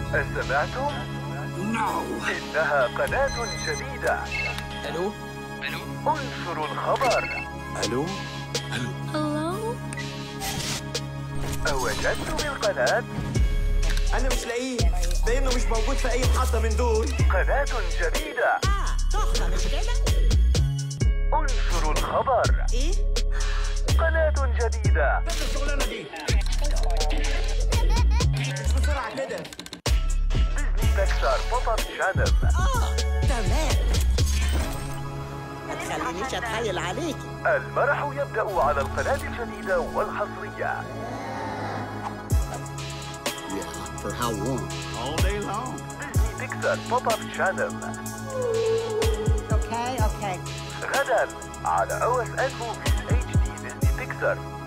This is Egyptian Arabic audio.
سمعتم؟ نو إنها قناة جديدة الو انشروا الخبر الو Hello? أوجدتم القناة؟ انا مش لاقيه لانه مش موجود في اي محطه من دول قناة جديدة اه تحفة مش كده؟ انشروا الخبر ايه؟ قناة جديدة بس الشغلانه دي مش بسرعه كده ديزني بيكسار بوب اب شانل اه تمام ما تخلينيش اتحايل عليكي المرح يبدأ على القناة الجديدة والحصرية Yeah, for how long? all day long ديزني بيكسار بوب اب شانل اوكي اوكي غدا على او اس ان موفيز اتش دي ديزني بيكسار